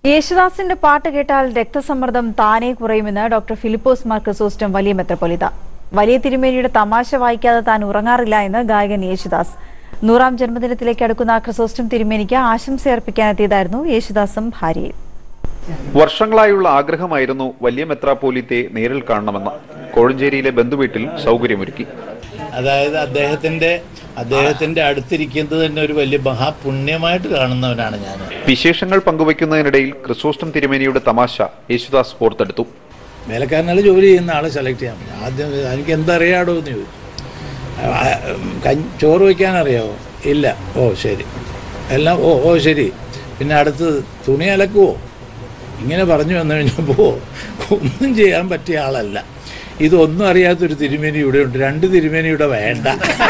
യേശുദാസിന്റെ പാട്ട് കേട്ടാൽ രക്തസമ്മർദ്ദം താനേ കുറയുമെന്ന് ഡോക്ടർ ഫിലിപ്പോസ് മാർ ക്രിസോസ്റ്റം വലിയ മെത്രപ്പൊലിത്ത വലിയ തിരുമേനിയുടെ തമാശ വായിക്കാതെ താൻ ഉറങ്ങാറില്ല എന്ന് ഗായകൻ യേശുദാസ് നൂറാം ജന്മദിനത്തിലേക്ക് അടുക്കുന്ന ക്രിസോസ്റ്റം തിരുമേനിക്ക് ആശംസയർപ്പിക്കാനെത്തിയതായിരുന്നു യേശുദാസും ഭാര്യയും വർഷങ്ങളായുള്ള ആഗ്രഹമായിരുന്നു വലിയ മെത്രാപ്പോലിത്തെ നേരിൽ കാണണമെന്ന് കോഴഞ്ചേരിയിലെ ബന്ധുവീട്ടിൽ സൗകര്യമൊരുക്കി അതായത് അദ്ദേഹത്തിന്റെ അദ്ദേഹത്തിന്റെ അടുത്തിരിക്കുന്നത് തന്നെ ഒരു വലിയ മഹാപുണ്യമായിട്ട് കാണുന്നവനാണ് ഞാൻ വിശേഷങ്ങൾ പങ്കുവയ്ക്കുന്നതിനിടയിൽ ക്രിസോസ്റ്റം തിരുമേനിയുടെ തമാശ യേശുദാസ് ഓർത്തെടുത്തു വേലക്കാരനാൾ ജോലി ചെയ്യുന്ന ആളെ സെലക്ട് ചെയ്യാൻ പറ്റും ആദ്യം എനിക്ക് എന്തറിയാടോ എന്ന് ചോദിച്ചു ആ, കഞ്ഞി ചോറ് വയ്ക്കാൻ അറിയാവോ ഇല്ല ഓ ശരി എല്ലാം ഓ ഓ ശരി പിന്നെ അടുത്ത് തുണി അലക്കുവോ ഇങ്ങനെ പറഞ്ഞു വന്നു കഴിഞ്ഞപ്പോൾ ഒന്നും ചെയ്യാൻ പറ്റിയ ആളല്ല ഇതൊന്നും അറിയാത്തൊരു തിരുമേനി ഇവിടെ ഉണ്ട് രണ്ട് തിരുമേനി ഇവിടെ വേണ്ട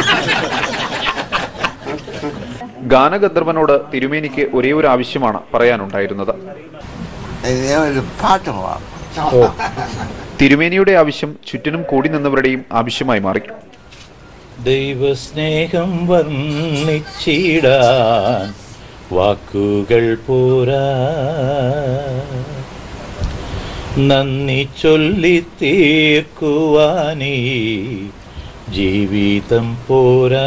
ഗാനഗന്ധർവനോട് തിരുമേനിക്ക് ഒരേ ഒരു ആവശ്യമാണ് പറയാനുണ്ടായിരുന്നത് ഇതേ ഒരു പാട്ട് പാടും ഓ തിരുമേനിയുടെ ആവശ്യം ചുറ്റിനും കൂടി നിന്നവരുടെയും ആവശ്യമായി മാറി ദൈവസ്നേഹം വർണ്ണിച്ചിടാൻ വാക്കുകൾ പോരാ നന്ദി ചൊല്ലി തീർക്കുവാനീ ജീവിതം പോരാ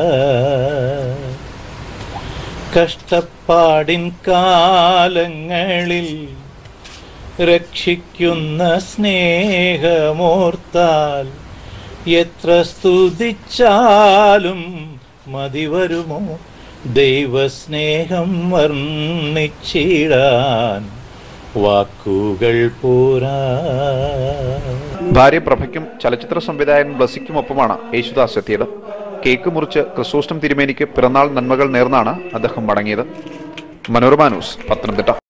കഷ്ടപ്പാടിൻ കാലങ്ങളിൽ രക്ഷിക്കുന്ന സ്നേഹമോർത്താൽ എത്ര സ്തുതിച്ചാലും മതി വരുമോ ദൈവസ്നേഹം വർണ്ണിച്ചിടാൻ വാക്കുകൾ പോരാ ഭാര്യ പ്രഭയ്ക്കും ചലച്ചിത്ര സംവിധായകൻ ബ്ലസിക്കുമൊപ്പമാണ് യേശുദാസ് എത്തിയത് കേക്ക് മുറിച്ച് ക്രിസോസ്റ്റം തിരുമേനിക്ക് പിറന്നാൾ നന്മകൾ നേർന്നാണ് അദ്ദേഹം മടങ്ങിയത് മനോരമ ന്യൂസ് പത്തനംതിട്ട